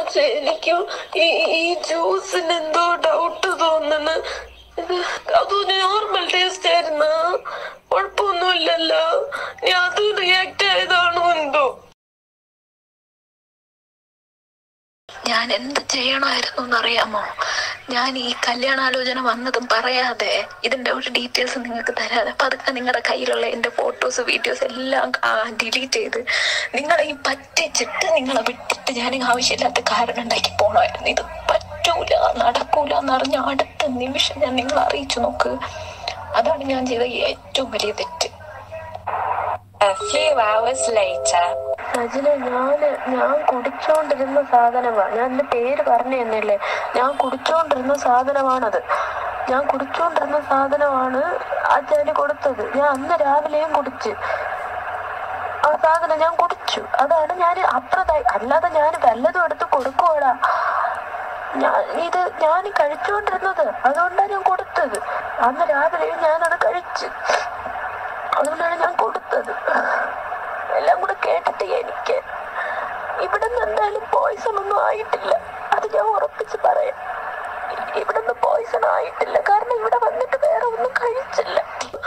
പക്ഷെ എനിക്കും ഈ ഈ ജ്യൂസിന് എന്തോ ഡൗട്ട് തോന്നുന്നു ഇത് അത് നോർമൽ ടേസ്റ്റ് ആയിരുന്നു കുഴപ്പമൊന്നുമില്ലല്ലോ ഞാൻ അത് റിയാക്ട് ആയതാണോ എന്തോ ഞാൻ എന്ത് ചെയ്യണമായിരുന്നു എന്നറിയാമോ ഞാൻ ഈ കല്യാണാലോചന വന്നതും പറയാതെ ഇതിന്റെ ഒരു ഡീറ്റെയിൽസ് നിങ്ങൾക്ക് തരാതെ പതുക്കെ നിങ്ങളുടെ കയ്യിലുള്ള എന്റെ ഫോട്ടോസ് വീഡിയോസ് എല്ലാം ഡിലീറ്റ് ചെയ്ത് നിങ്ങളെ ഈ പറ്റിച്ചിട്ട് നിങ്ങളെ വിട്ടിട്ട് ഞാൻ ആവശ്യമില്ലാത്ത കാരണം ഉണ്ടാക്കി പോണമായിരുന്നു ഇത് പറ്റൂല നടക്കൂല എന്നറിഞ്ഞ അടുത്ത നിമിഷം ഞാൻ നിങ്ങളെ അറിയിച്ചു നോക്ക് അതാണ് ഞാൻ ചെയ്ത ഏറ്റവും വലിയ തെറ്റ് A few hours later. Sajina ഞാന് ഞാൻ കുടിച്ചോണ്ടിരുന്ന സാധനമാണ് ഞാൻ എന്റെ പേര് പറഞ്ഞു തന്നെയല്ലേ ഞാൻ കുടിച്ചോണ്ടിരുന്ന സാധനമാണത് ഞാൻ കുടിച്ചോണ്ടിരുന്ന സാധനമാണ് അച്ഛന് കൊടുത്തത് ഞാൻ അന്ന് രാവിലെയും കുടിച്ച് ആ സാധനം ഞാൻ കുടിച്ചു അതാണ് ഞാൻ അപ്രതായി അല്ലാതെ ഞാൻ വല്ലതും എടുത്ത് കൊടുക്കുവാടാ ഞാൻ ഇത് ഞാൻ കഴിച്ചുകൊണ്ടിരുന്നത് അതുകൊണ്ടാണ് ഞാൻ കൊടുത്തത് അന്ന് രാവിലെയും ഞാനത് കഴിച്ച് അതുകൊണ്ടാണ് ഞാൻ കൊടുത്തത് എല്ലാം കൂടെ കേട്ടിട്ട് എനിക്ക് ഇവിടെ നിന്ന് എന്തായാലും പോയിസൺ ഒന്നും ആയിട്ടില്ല അത് ഞാൻ ഉറപ്പിച്ച് പറയാം ഇവിടെ നിന്ന് പോയിസൺ ആയിട്ടില്ല കാരണം ഇവിടെ വന്നിട്ട് വേറെ ഒന്നും കഴിച്ചില്ല